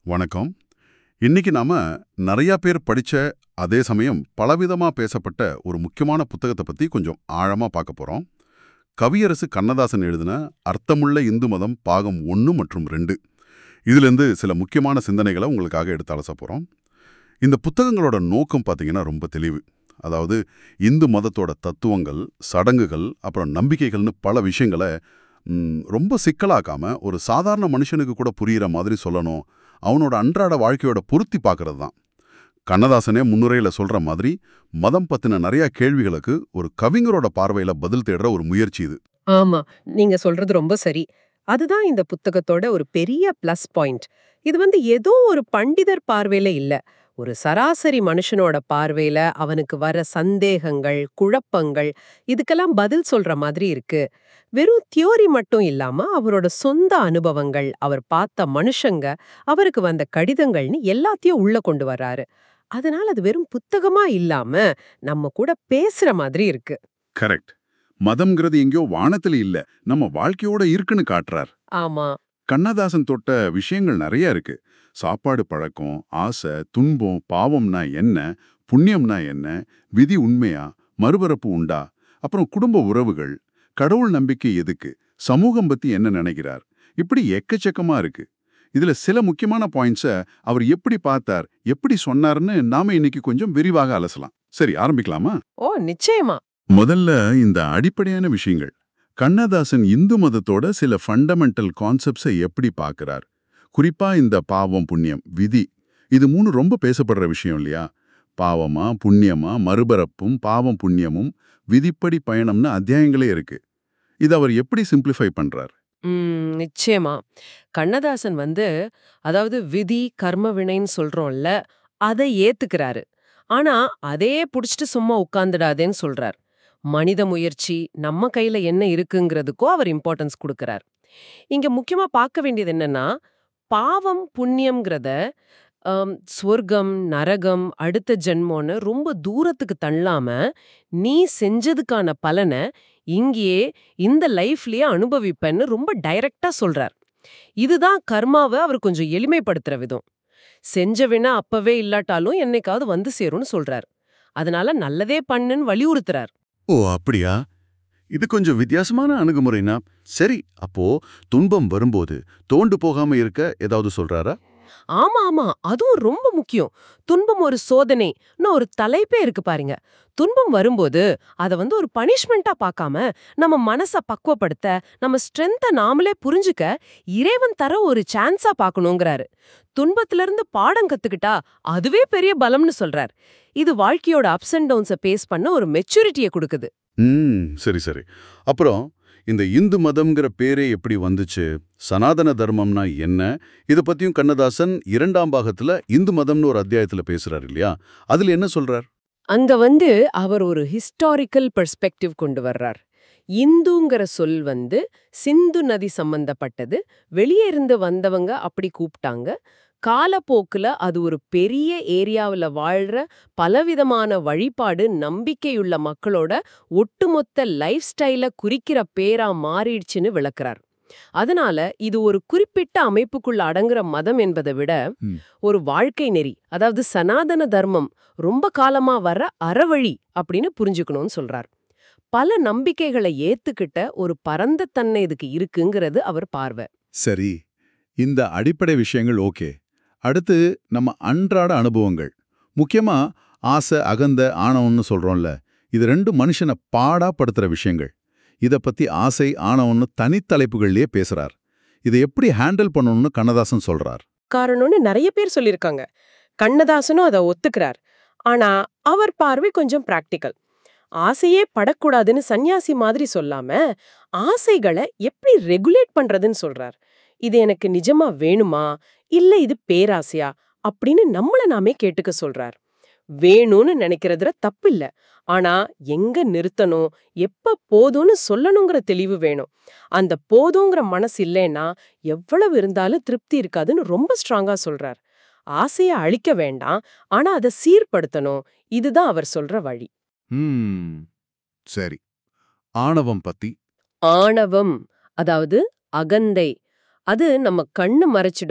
வணக்கம் இன்னைக்கு நாம நிறைய பேர் படிச்ச அதே சமயம் பலவிதமா பேசப்பட்ட ஒரு முக்கியமான புத்தகத்தை பத்தி கொஞ்சம் ஆழமா பார்க்க போறோம் கவியரசு கண்ணதாசன் எழுதின அர்த்தமுள்ள இந்து மதம் பாகம் ஒன்று மற்றும் ரெண்டு இதிலிருந்து சில முக்கியமான சிந்தனைகளை உங்களுக்காக எடுத்து அலச போறோம் இந்த புத்தகங்களோட நோக்கம் பார்த்தீங்கன்னா ரொம்ப தெளிவு அதாவது இந்து மதத்தோட தத்துவங்கள் சடங்குகள் அப்புறம் நம்பிக்கைகள்னு பல விஷயங்களை ம், ரொம்ப சிக்கலாக்காம ஒரு சாதாரண மனுஷனுக்கு கூட புரியிற மாதிரி சொல்லணும் அவனோட அன்றாட வாழ்க்கையோட பொருத்தி பார்க்கறது தான் கண்ணதாசனே முன்னுரையில சொல்ற மாதிரி மதம் பத்தின நிறைய கேள்விகளுக்கு ஒரு கவிஞரோட பார்வையில பதில் தேடுற ஒரு முயற்சி இது ஆமா நீங்க சொல்றது ரொம்ப சரி அதுதான் இந்த புத்தகத்தோட ஒரு பெரிய ப்ளஸ் பாயிண்ட் இது வந்து ஏதோ ஒரு பண்டிதர் பார்வையில இல்ல ஒரு சராசரி மனுஷனோட பார்வையில அவனுக்கு வர சந்தேகங்கள் குழப்பங்கள் இதுக்கெல்லாம் பதில் சொல்ற மாதிரி இருக்கு வெறும் தியோரி மட்டும் இல்லாம அவரோட சொந்த அனுபவங்கள் அவர் பார்த்த மனுஷங்க அவருக்கு வந்த கடிதங்கள்னு எல்லாத்தையும் உள்ள கொண்டு வர்றாரு அதனால அது வெறும் புத்தகமா இல்லாம நம்ம கூட பேசுற மாதிரி இருக்கு கரெக்ட் மதம்ங்கிறது எங்கேயோ வானத்துல இல்ல நம்ம வாழ்க்கையோட இருக்குன்னு காட்டுறார் ஆமா கண்ணதாசன் தொட்ட விஷயங்கள் நிறைய இருக்கு சாப்பாடு பழக்கம் ஆசை துன்பம் பாவம்னா என்ன புண்ணியம்னா என்ன விதி உண்மையா மறுபரப்பு உண்டா அப்புறம் குடும்ப உறவுகள் கடவுள் நம்பிக்கை எதுக்கு சமூகம் பத்தி என்ன நினைக்கிறார் இப்படி எக்கச்சக்கமா இருக்கு இதுல சில முக்கியமான பாயிண்ட்ஸை அவர் எப்படி பார்த்தார் எப்படி சொன்னார்னு நாம இன்னைக்கு கொஞ்சம் விரிவாக அலசலாம் சரி ஆரம்பிக்கலாமா ஓ நிச்சயமா முதல்ல இந்த அடிப்படையான விஷயங்கள் கண்ணதாசன் இந்து மதத்தோட சில ஃபண்டமெண்டல் கான்செப்ட்ஸை எப்படி பார்க்கறார் குறிப்பா இந்த பாவம் புண்ணியம் விதி இது மூணு ரொம்ப பேசப்படுற விஷயம் இல்லையா பாவமா புண்ணியமா மறுபரப்பும் பாவம் புண்ணியமும் விதிப்படி பயணம்னு அத்தியாயங்களே இருக்கு இது அவர் எப்படி சிம்பிளிஃபை பண்றார் ம் நிச்சயமா கண்ணதாசன் வந்து அதாவது விதி கர்ம வினைன்னு சொல்றோம்ல அதை ஏத்துக்கிறாரு ஆனா அதே புடிச்சிட்டு சும்மா உட்கார்ந்துடாதேன்னு சொல்றார் மனித முயற்சி நம்ம கையில என்ன இருக்குங்கிறதுக்கோ அவர் இம்பார்ட்டன்ஸ் கொடுக்கறார் இங்க முக்கியமா பார்க்க வேண்டியது என்னன்னா பாவம் புண்ணியம்ங்கிறத ஆம், சொர்க்கம் நரகம் அடுத்த ஜென்மோன்னு ரொம்ப தூரத்துக்கு தள்ளாம நீ செஞ்சதுக்கான பலனை இங்கேயே இந்த லைஃப்லயே அனுபவிப்பேன்னு ரொம்ப டைரக்டா சொல்றார் இதுதான் கர்மாவை அவர் கொஞ்சம் எளிமைப்படுத்துற விதம் செஞ்ச வினா அப்பவே இல்லாட்டாலும் என்னைக்காவது வந்து சேரும்னு சொல்றார் அதனால நல்லதே பண்ணுன்னு வலியுறுத்துறார் ஓ அப்படியா இது கொஞ்சம் வித்தியாசமான அணுகுமுறைனா சரி அப்போ துன்பம் வரும்போது தோண்டு போகாம இருக்க ஏதாவது சொல்றாரா ஆமா ஆமா அதுவும் ரொம்ப முக்கியம் துன்பம் ஒரு சோதனைன்னு ஒரு தலைப்பே இருக்கு பாருங்க துன்பம் வரும்போது அத வந்து ஒரு பனிஷ்மெண்டா பார்க்காம நம்ம மனச பக்குவப்படுத்த நம்ம ஸ்ட்ரென்த்தை நாமளே புரிஞ்சுக்க இறைவன் தர ஒரு சான்ஸா பார்க்கணுங்கிறாரு துன்பத்துல இருந்து பாடம் கத்துக்கிட்டா அதுவே பெரிய பலம்னு சொல்றார் இது வாழ்க்கையோட அப்ஸ் அண்ட் டவுன்ஸை பேஸ் பண்ண ஒரு மெச்சூரிட்டியை கொடுக்குது ம் சரி சரி அப்புறம் இந்த இந்து மதம்ங்கிற பேரே எப்படி வந்துச்சு சனாதன தர்மம்னா என்ன இத பத்தியும் கண்ணதாசன் இரண்டாம் பாகத்துல இந்து மதம்னு ஒரு அத்தியாயத்துல பேசுறாரு இல்லையா அதுல என்ன சொல்றார் அங்க வந்து அவர் ஒரு ஹிஸ்டாரிக்கல் பெர்ஸ்பெக்டிவ் கொண்டு வர்றார் இந்துங்கிற சொல் வந்து சிந்து நதி சம்பந்தப்பட்டது வெளியே இருந்து வந்தவங்க அப்படி கூப்பிட்டாங்க காலப்போக்குல அது ஒரு பெரிய ஏரியாவுல வாழ்ற பலவிதமான வழிபாடு நம்பிக்கையுள்ள மக்களோட ஒட்டுமொத்த லைஃப் ஸ்டைல குறிக்கிற பேரா மாறிடுச்சுன்னு விளக்குறார் அதனால இது ஒரு குறிப்பிட்ட அமைப்புக்குள்ள அடங்குற மதம் என்பதை விட ம். ஒரு வாழ்க்கை நெறி அதாவது சனாதன தர்மம் ரொம்ப காலமா வர்ற அறவழி அப்படின்னு புரிஞ்சுக்கணும்னு சொல்றார் பல நம்பிக்கைகளை ஏத்துக்கிட்ட ஒரு பரந்த தன்மை இதுக்கு இருக்குங்கிறது அவர் பார்வை சரி இந்த அடிப்படை விஷயங்கள் ஓகே அடுத்து நம்ம அன்றாட அனுபவங்கள் முக்கியமா ஆசை அகந்த ஆணவம்னு சொல்றோம்ல இது ரெண்டு மனுஷனை பாடா படுத்துற விஷயங்கள் இத பத்தி ஆசை ஆணவம்னு தனித்தலைப்புகள்லயே பேசுறார் இதை எப்படி ஹேண்டில் பண்ணணும்னு கண்ணதாசன் சொல்றார் காரணம்னு நிறைய பேர் சொல்லியிருக்காங்க கண்ணதாசனும் அதை ஒத்துக்கிறார் ஆனா அவர் பார்வை கொஞ்சம் பிராக்டிக்கல் ஆசையே படக்கூடாதுன்னு சன்னியாசி மாதிரி சொல்லாம ஆசைகளை எப்படி ரெகுலேட் பண்றதுன்னு சொல்றார் இது எனக்கு நிஜமா வேணுமா இல்ல இது பேராசையா அப்படின்னு நம்மள நாமே கேட்டுக்க சொல்றார் வேணும்னு நினைக்கிறதுல தப்பு இல்ல ஆனா எங்க நிறுத்தணும் எப்ப போதும்னு சொல்லணுங்கிற தெளிவு வேணும் அந்த போதுங்கிற மனசு இல்லைன்னா எவ்வளவு இருந்தாலும் திருப்தி இருக்காதுன்னு ரொம்ப ஸ்ட்ராங்கா சொல்றார் ஆசைய அழிக்க வேண்டாம் ஆனா அதை சீர்படுத்தணும் இதுதான் அவர் சொல்ற வழி ம் சரி ஆணவம் பத்தி ஆணவம் அதாவது அகந்தை அது நம்ம கண்ணு மறைச்சிடும்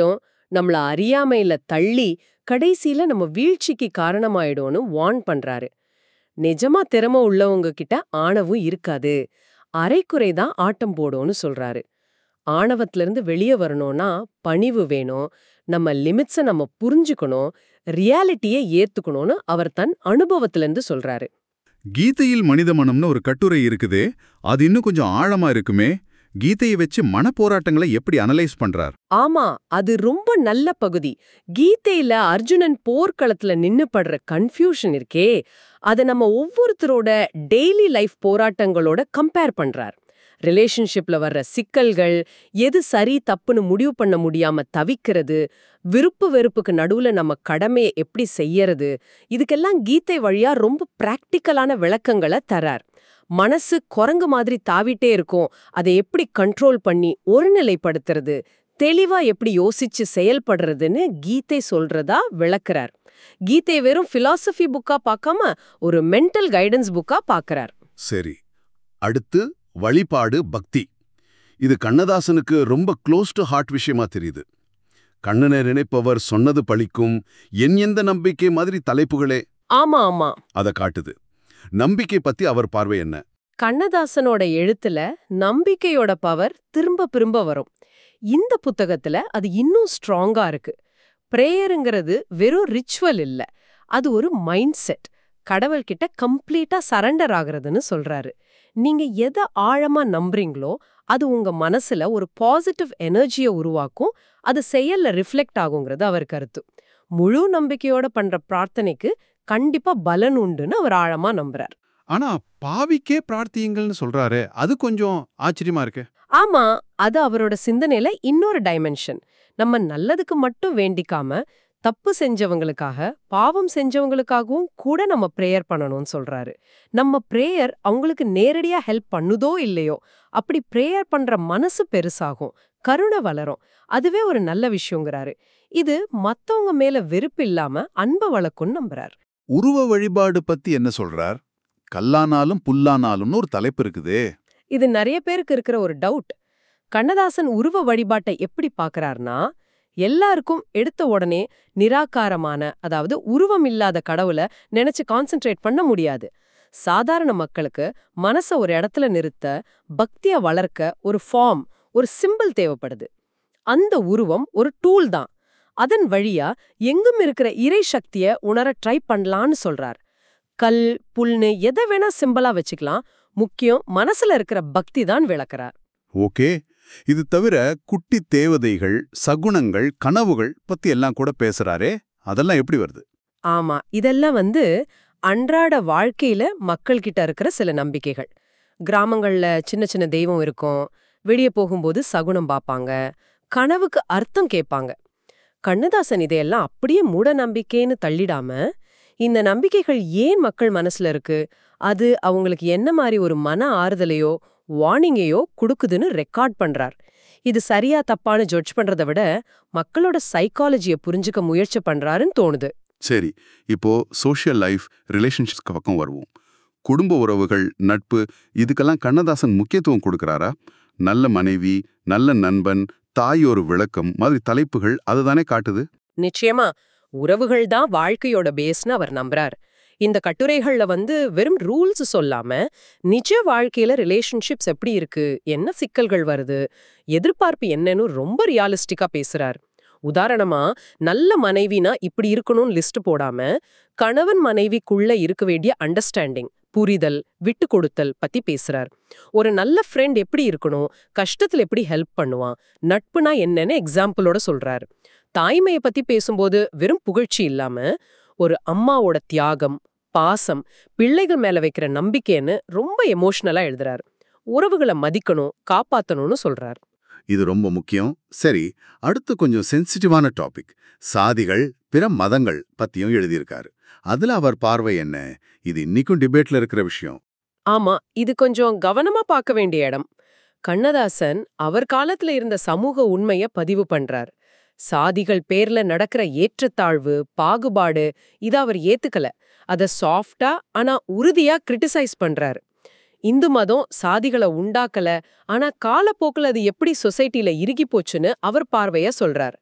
நம்மள அறியாமையில தள்ளி கடைசியில நம்ம வீழ்ச்சிக்கு காரணமாயிடும்னு வார்ன் பண்றாரு நிஜமா திறமை உள்ளவங்க கிட்ட ஆணவம் இருக்காது அரைக்குறை தான் ஆட்டம் போடும்னு சொல்றாரு ஆணவத்திலிருந்து வெளியே வரணும்னா பணிவு வேணும் நம்ம லிமிட்ஸை நம்ம புரிஞ்சுக்கணும் ரியாலிட்டியை ஏத்துக்கணும்னு அவர் தன் அனுபவத்திலிருந்து சொல்றாரு கீதையில் மனித மனம்னு ஒரு கட்டுரை இருக்குதே அது இன்னும் கொஞ்சம் ஆழமா இருக்குமே கீதையை வச்சு மனப்போராட்டங்களை எப்படி அனலைஸ் பண்றார் ஆமா அது ரொம்ப நல்ல பகுதி கீதையில அர்ஜுனன் போர்க்களத்துல நின்னு படுற கன்ஃபியூஷன் இருக்கே அத நம்ம ஒவ்வொருத்தரோட டெய்லி லைஃப் போராட்டங்களோட கம்பேர் பண்றார் ரிலேஷன்ஷிப்ல வர்ற சிக்கல்கள் எது சரி தப்புன்னு முடிவு பண்ண முடியாம தவிக்கிறது விருப்பு வெறுப்புக்கு நடுவுல நம்ம கடமையை எப்படி செய்யறது இதுக்கெல்லாம் கீதை வழியா ரொம்ப பிராக்டிக்கலான விளக்கங்களை தரார் மனசு குரங்கு மாதிரி தாவிட்டே இருக்கும் அதை எப்படி கண்ட்ரோல் பண்ணி ஒருநிலைப்படுத்துறது தெளிவா எப்படி யோசிச்சு செயல்படுறதுன்னு கீதை சொல்றதா விளக்குறார் கீதை வெறும் பிலாசபி புக்கா பார்க்காம ஒரு மென்டல் கைடன்ஸ் புக்கா பார்க்கறார் சரி அடுத்து வழிபாடு பக்தி இது கண்ணதாசனுக்கு ரொம்ப க்ளோஸ் டு ஹார்ட் விஷயமா தெரியுது கண்ணனை நினைப்பவர் சொன்னது பழிக்கும் என் எந்த நம்பிக்கை மாதிரி தலைப்புகளே ஆமா ஆமா அத காட்டுது நம்பிக்கை பத்தி அவர் பார்வை என்ன கண்ணதாசனோட எழுத்துல நம்பிக்கையோட பவர் திரும்ப திரும்ப வரும் இந்த புத்தகத்துல அது இன்னும் ஸ்ட்ராங்கா இருக்கு பிரேயருங்கிறது வெறும் ரிச்சுவல் இல்ல அது ஒரு மைண்ட் செட் கடவுள்கிட்ட கம்ப்ளீட்டா சரண்டர் ஆகுறதுன்னு சொல்றாரு நீங்க எதை ஆழமா நம்புறீங்களோ அது உங்க மனசுல ஒரு பாசிட்டிவ் எனர்ஜியை உருவாக்கும் அது செயல்ல ரிஃப்ளெக்ட் ஆகுங்கிறது அவர் கருத்து முழு நம்பிக்கையோட பண்ற பிரார்த்தனைக்கு கண்டிப்பா பலன் உண்டுன்னு அவர் ஆழமா நம்புறார் ஆனா பாவிக்கே பிரார்த்தியுங்கள்னு சொல்றாரு அது கொஞ்சம் ஆச்சரியமா இருக்கு ஆமா அது அவரோட சிந்தனையில இன்னொரு டைமென்ஷன் நம்ம நல்லதுக்கு மட்டும் வேண்டிக்காம தப்பு செஞ்சவங்களுக்காக பாவம் செஞ்சவங்களுக்காகவும் கூட நம்ம ப்ரேயர் பண்ணணும்னு சொல்றாரு நம்ம ப்ரேயர் அவங்களுக்கு நேரடியா ஹெல்ப் பண்ணுதோ இல்லையோ அப்படி ப்ரேயர் பண்ற மனசு பெருசாகும் கருணை வளரும் அதுவே ஒரு நல்ல விஷயங்கிறாரு இது மத்தவங்க மேல வெறுப்பு இல்லாம அன்பை வளர்க்கும்னு நம்புறாரு உருவ வழிபாடு பத்தி என்ன சொல்றார் கல்லானாலும் புல்லானாலும்னு ஒரு தலைப்பு இருக்குதே இது நிறைய பேருக்கு இருக்கிற ஒரு டவுட் கண்ணதாசன் உருவ வழிபாட்டை எப்படி பார்க்கறார்னா எல்லாருக்கும் எடுத்த உடனே நிராகாரமான அதாவது உருவம் இல்லாத கடவுளை நினைச்சு கான்சென்ட்ரேட் பண்ண முடியாது சாதாரண மக்களுக்கு மனச ஒரு இடத்துல நிறுத்த பக்திய வளர்க்க ஒரு ஃபார்ம் ஒரு சிம்பிள் தேவைப்படுது அந்த உருவம் ஒரு டூல் தான் அதன் வழியா எங்கும் இருக்கிற இறை சக்திய உணர ட்ரை பண்ணலான்னு சொல்றார் கல் புல்னு எதை வேணா சிம்பிளா வச்சுக்கலாம் முக்கியம் மனசுல இருக்கிற பக்தி தான் விளக்குறார் ஓகே இது தவிர குட்டி தேவதைகள் சகுனங்கள் கனவுகள் பத்தி எல்லாம் கூட பேசுறாரே அதெல்லாம் எப்படி வருது ஆமா இதெல்லாம் வந்து அன்றாட வாழ்க்கையில மக்கள் கிட்ட இருக்கிற சில நம்பிக்கைகள் கிராமங்கள்ல சின்ன சின்ன தெய்வம் இருக்கும் வெளிய போகும்போது சகுனம் பார்ப்பாங்க கனவுக்கு அர்த்தம் கேட்பாங்க கண்ணதாசன் இதையெல்லாம் அப்படியே மூட நம்பிக்கைன்னு தள்ளிடாம இந்த நம்பிக்கைகள் ஏன் மக்கள் மனசுல இருக்கு அது அவங்களுக்கு என்ன மாதிரி ஒரு மன ஆறுதலையோ வார்னிங்கையோ கொடுக்குதுன்னு ரெக்கார்ட் பண்றார் இது சரியா தப்பான்னு ஜட்ஜ் பண்றதை விட மக்களோட சைக்காலஜியை புரிஞ்சுக்க முயற்சி பண்றாருன்னு தோணுது சரி இப்போ சோஷியல் லைஃப் ரிலேஷன்ஷிப்ஸ்க்கு பக்கம் வருவோம் குடும்ப உறவுகள் நட்பு இதுக்கெல்லாம் கண்ணதாசன் முக்கியத்துவம் கொடுக்கறாரா நல்ல மனைவி நல்ல நண்பன் தாய் ஒரு விளக்கம் மாதிரி தலைப்புகள் அதுதானே காட்டுது நிச்சயமா உறவுகள் தான் வாழ்க்கையோட பேஸ்னு அவர் நம்புறார் இந்த கட்டுரைகள்ல வந்து வெறும் ரூல்ஸ் சொல்லாம நிஜ வாழ்க்கையில ரிலேஷன்ஷிப்ஸ் எப்படி இருக்கு என்ன சிக்கல்கள் வருது எதிர்பார்ப்பு என்னன்னு ரொம்ப ரியாலிஸ்டிக்கா பேசுறார் உதாரணமா நல்ல மனைவினா இப்படி இருக்கணும்னு லிஸ்ட் போடாம கணவன் மனைவிக்குள்ள இருக்க வேண்டிய அண்டர்ஸ்டாண்டிங் புரிதல் விட்டு கொடுத்தல் பத்தி பேசுறார் ஒரு நல்ல ஃப்ரெண்ட் எப்படி இருக்கணும் கஷ்டத்துல எப்படி ஹெல்ப் பண்ணுவான் நட்புனா என்னன்னு எக்ஸாம்பிளோட சொல்றார் தாய்மையை பத்தி பேசும்போது வெறும் புகழ்ச்சி இல்லாம ஒரு அம்மாவோட தியாகம் பாசம் பிள்ளைகள் மேல வைக்கிற நம்பிக்கைன்னு ரொம்ப எமோஷனலா எழுதுறாரு உறவுகளை மதிக்கணும் காப்பாத்தணும்னு சொல்றார் இது ரொம்ப முக்கியம் சரி அடுத்து கொஞ்சம் சென்சிட்டிவான டாபிக் சாதிகள் பிற மதங்கள் பத்தியும் எழுதியிருக்காரு அதுல அவர் பார்வை என்ன இது இன்னைக்கும் டிபேட்ல இருக்கிற விஷயம் ஆமா இது கொஞ்சம் கவனமா பார்க்க வேண்டிய இடம் கண்ணதாசன் அவர் காலத்துல இருந்த சமூக உண்மைய பதிவு பண்றார் சாதிகள் பேர்ல நடக்கிற ஏற்றத்தாழ்வு பாகுபாடு இத அவர் ஏத்துக்கல அத சாஃப்டா ஆனா உறுதியா கிரிட்டிசைஸ் பண்றாரு இந்து மதம் சாதிகளை உண்டாக்கல ஆனா காலப்போக்குல அது எப்படி சொசைட்டில இறுகி போச்சுன்னு அவர் பார்வைய சொல்றார்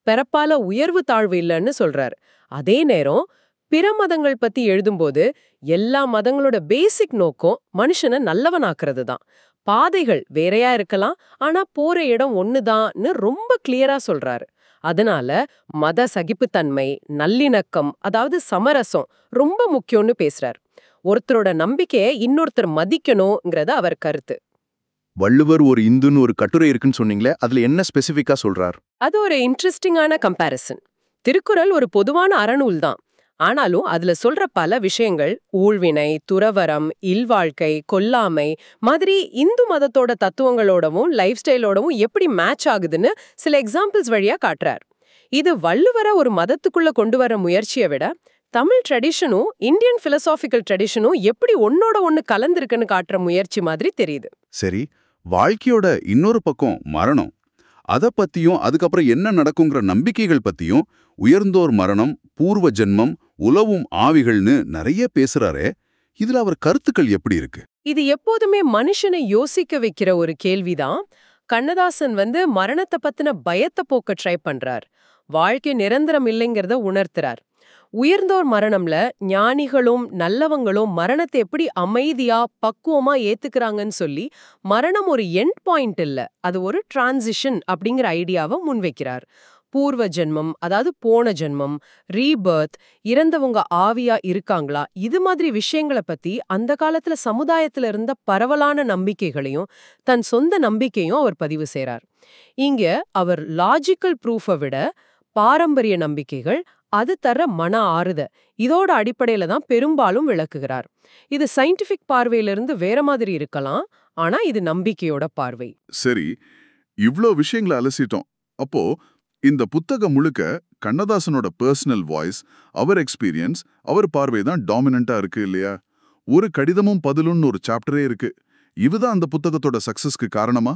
பிறப்பால உயர்வு தாழ்வு இல்லைன்னு சொல்றாரு அதே நேரம் பிற மதங்கள் பத்தி எழுதும்போது எல்லா மதங்களோட பேசிக் நோக்கம் மனுஷனை நல்லவனாக்குறது தான் பாதைகள் வேறையா இருக்கலாம் ஆனா போற இடம் ஒண்ணுதான்னு ரொம்ப கிளியரா சொல்றாரு அதனால மத சகிப்புத்தன்மை நல்லிணக்கம் அதாவது சமரசம் ரொம்ப முக்கியம்னு பேசுறார் ஒருத்தரோட நம்பிக்கையை இன்னொருத்தர் மதிக்கணுங்கிறது அவர் கருத்து வள்ளுவர் ஒரு இந்துன்னு ஒரு கட்டுரை இருக்குன்னு சொன்னீங்களே அதுல என்ன ஸ்பெசிஃபிக்கா சொல்றார் அது ஒரு இன்ட்ரெஸ்டிங்கான கம்பேரிசன் திருக்குறள் ஒரு பொதுவான அறநூல் தான் ஆனாலும் அதுல சொல்ற பல விஷயங்கள் ஊழ்வினை துறவரம் இல்வாழ்க்கை கொல்லாமை மாதிரி இந்து மதத்தோட தத்துவங்களோடவும் லைஃப் ஸ்டைலோடவும் எப்படி மேட்ச் ஆகுதுன்னு சில எக்ஸாம்பிள்ஸ் வழியா காட்டுறார் இது வள்ளுவரை ஒரு மதத்துக்குள்ள கொண்டு வர முயற்சியை விட தமிழ் ட்ரெடிஷனும் இந்தியன் பிலசாபிக்கல் ட்ரெடிஷனும் எப்படி ஒன்னோட ஒன்னு கலந்திருக்குன்னு காட்டுற முயற்சி மாதிரி தெரியுது சரி வாழ்க்கையோட இன்னொரு பக்கம் மரணம் அத பத்தியும் அதுக்கப்புறம் என்ன நடக்குங்கிற நம்பிக்கைகள் பத்தியும் உயர்ந்தோர் மரணம் பூர்வ ஜென்மம் உலவும் ஆவிகள்னு நிறைய பேசுறாரே இதுல அவர் கருத்துக்கள் எப்படி இருக்கு இது எப்போதுமே மனுஷனை யோசிக்க வைக்கிற ஒரு கேள்விதான் கண்ணதாசன் வந்து மரணத்தை பத்தின பயத்தை போக்க ட்ரை பண்றார் வாழ்க்கை நிரந்தரம் இல்லைங்கிறத உணர்த்துறார் உயர்ந்தோர் மரணம்ல ஞானிகளும் நல்லவங்களும் மரணத்தை எப்படி அமைதியா பக்குவமா ஏத்துக்கிறாங்கன்னு சொல்லி மரணம் ஒரு எண்ட் பாயிண்ட் இல்ல அது ஒரு டிரான்சிஷன் அப்படிங்கிற ஐடியாவை முன்வைக்கிறார் பூர்வ ஜென்மம் அதாவது போன ஜென்மம் ரீபர்த் இறந்தவங்க ஆவியா இருக்காங்களா இது மாதிரி விஷயங்களை பத்தி அந்த காலத்துல சமுதாயத்துல இருந்த பரவலான நம்பிக்கைகளையும் தன் சொந்த நம்பிக்கையும் அவர் பதிவு செய்றார் இங்க அவர் லாஜிக்கல் ப்ரூஃபை விட பாரம்பரிய நம்பிக்கைகள் அது தர மன ஆறுத இதோட அடிப்படையில தான் பெரும்பாலும் விளக்குகிறார் இது சயின்டிபிக் பார்வையிலிருந்து வேற மாதிரி இருக்கலாம் ஆனா இது நம்பிக்கையோட பார்வை சரி இவ்ளோ விஷயங்களை அலசிட்டோம் அப்போ இந்த புத்தகம் முழுக்க கண்ணதாசனோட பர்சனல் வாய்ஸ் அவர் எக்ஸ்பீரியன்ஸ் அவர் பார்வை தான் டாமினண்டா இருக்கு இல்லையா ஒரு கடிதமும் பதிலும்னு ஒரு சாப்டரே இருக்கு இதுதான் அந்த புத்தகத்தோட சக்சஸ்க்கு காரணமா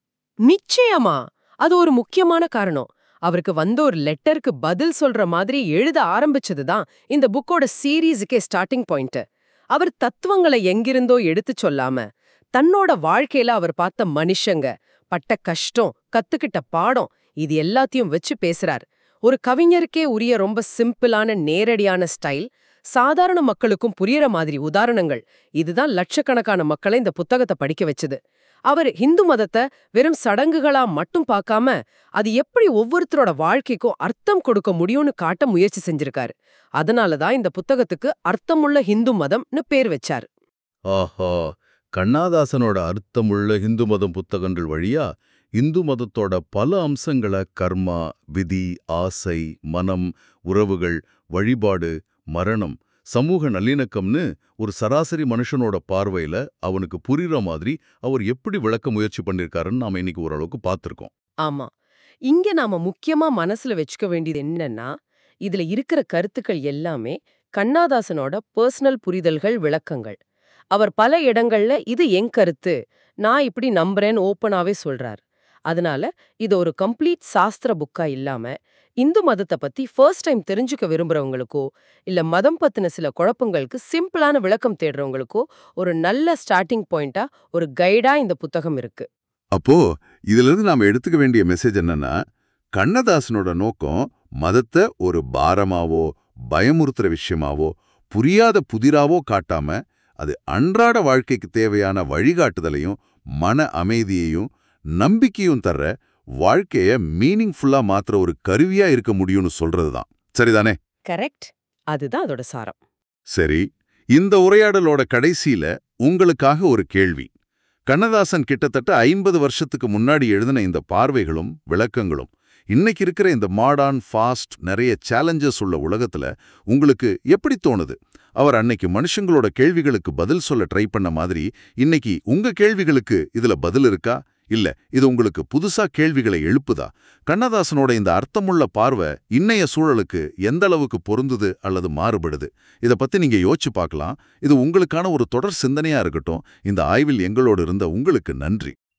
நிச்சயமா அது ஒரு முக்கியமான காரணம் அவருக்கு வந்த ஒரு லெட்டருக்கு பதில் சொல்ற மாதிரி எழுத ஆரம்பிச்சது தான் இந்த புக்கோட சீரீஸுக்கே ஸ்டார்டிங் பாயிண்ட் அவர் தத்துவங்களை எங்கிருந்தோ எடுத்து சொல்லாம தன்னோட வாழ்க்கையில அவர் பார்த்த மனுஷங்க பட்ட கஷ்டம் கத்துக்கிட்ட பாடம் இது எல்லாத்தையும் வச்சு பேசுறார் ஒரு கவிஞருக்கே உரிய ரொம்ப சிம்பிளான நேரடியான ஸ்டைல் சாதாரண மக்களுக்கும் புரியற மாதிரி உதாரணங்கள் இதுதான் லட்சக்கணக்கான மக்களை இந்த புத்தகத்தை படிக்க வச்சது அவர் ஹிந்து மதத்தை வெறும் சடங்குகளா மட்டும் பார்க்காம அது எப்படி ஒவ்வொருத்தரோட வாழ்க்கைக்கும் அர்த்தம் கொடுக்க முடியும்னு காட்ட முயற்சி செஞ்சிருக்காரு அதனால தான் இந்த புத்தகத்துக்கு அர்த்தமுள்ள ஹிந்து மதம்னு பேர் வச்சாரு ஆஹா கண்ணாதாசனோட அர்த்தமுள்ள இந்து மதம் புத்தகங்கள் வழியா இந்து மதத்தோட பல அம்சங்களை கர்மா விதி ஆசை மனம் உறவுகள் வழிபாடு மரணம் சமூக நல்லிணக்கம்னு ஒரு சராசரி மனுஷனோட பார்வையில அவனுக்கு புரியுற மாதிரி அவர் எப்படி விளக்க முயற்சி பண்ணிருக்காருன்னு நாம இன்னைக்கு ஓரளவுக்கு பார்த்திருக்கோம் ஆமா இங்க நாம முக்கியமா மனசுல வச்சுக்க வேண்டியது என்னன்னா இதுல இருக்கிற கருத்துக்கள் எல்லாமே கண்ணாதாசனோட பர்சனல் புரிதல்கள் விளக்கங்கள் அவர் பல இடங்கள்ல இது என் கருத்து நான் இப்படி நம்புறேன்னு ஓப்பனாவே சொல்றார் அதனால இது ஒரு கம்ப்ளீட் சாஸ்திர புக்கா இல்லாம இந்து மதத்தை பத்தி ஃபர்ஸ்ட் டைம் தெரிஞ்சுக்க விரும்புறவங்களுக்கோ இல்ல மதம் பத்தின சில குழப்பங்களுக்கு சிம்பிளான விளக்கம் தேடுறவங்களுக்கோ ஒரு நல்ல ஸ்டார்டிங் பாயிண்டா ஒரு கைடா இந்த புத்தகம் இருக்கு அப்போ இதுல இருந்து நாம எடுத்துக்க வேண்டிய மெசேஜ் என்னன்னா கண்ணதாசனோட நோக்கம் மதத்தை ஒரு பாரமாவோ பயமுறுத்துற விஷயமாவோ புரியாத புதிராவோ காட்டாம அது அன்றாட வாழ்க்கைக்கு தேவையான வழிகாட்டுதலையும் மன அமைதியையும் நம்பிக்கையும் தர்ற வாழ்க்கைய மீனிங்ஃபுல்லா மாத்துற ஒரு கருவியா இருக்க முடியும்னு சொல்றதுதான் சரிதானே கரெக்ட் அதுதான் அதோட சாரம் சரி இந்த உரையாடலோட கடைசியில உங்களுக்காக ஒரு கேள்வி கண்ணதாசன் கிட்டத்தட்ட ஐம்பது வருஷத்துக்கு முன்னாடி எழுதின இந்த பார்வைகளும் விளக்கங்களும் இன்னைக்கு இருக்கிற இந்த மாடர்ன் ஃபாஸ்ட் நிறைய சேலஞ்சஸ் உள்ள உலகத்துல உங்களுக்கு எப்படி தோணுது அவர் அன்னைக்கு மனுஷங்களோட கேள்விகளுக்கு பதில் சொல்ல ட்ரை பண்ண மாதிரி இன்னைக்கு உங்க கேள்விகளுக்கு இதுல பதில் இருக்கா இல்ல இது உங்களுக்கு புதுசா கேள்விகளை எழுப்புதா கண்ணதாசனோட இந்த அர்த்தமுள்ள பார்வை இன்னைய சூழலுக்கு எந்த அளவுக்கு பொருந்துது அல்லது மாறுபடுது இத பத்தி நீங்க யோசிச்சு பார்க்கலாம் இது உங்களுக்கான ஒரு தொடர் சிந்தனையா இருக்கட்டும் இந்த ஆய்வில் எங்களோடு இருந்த உங்களுக்கு நன்றி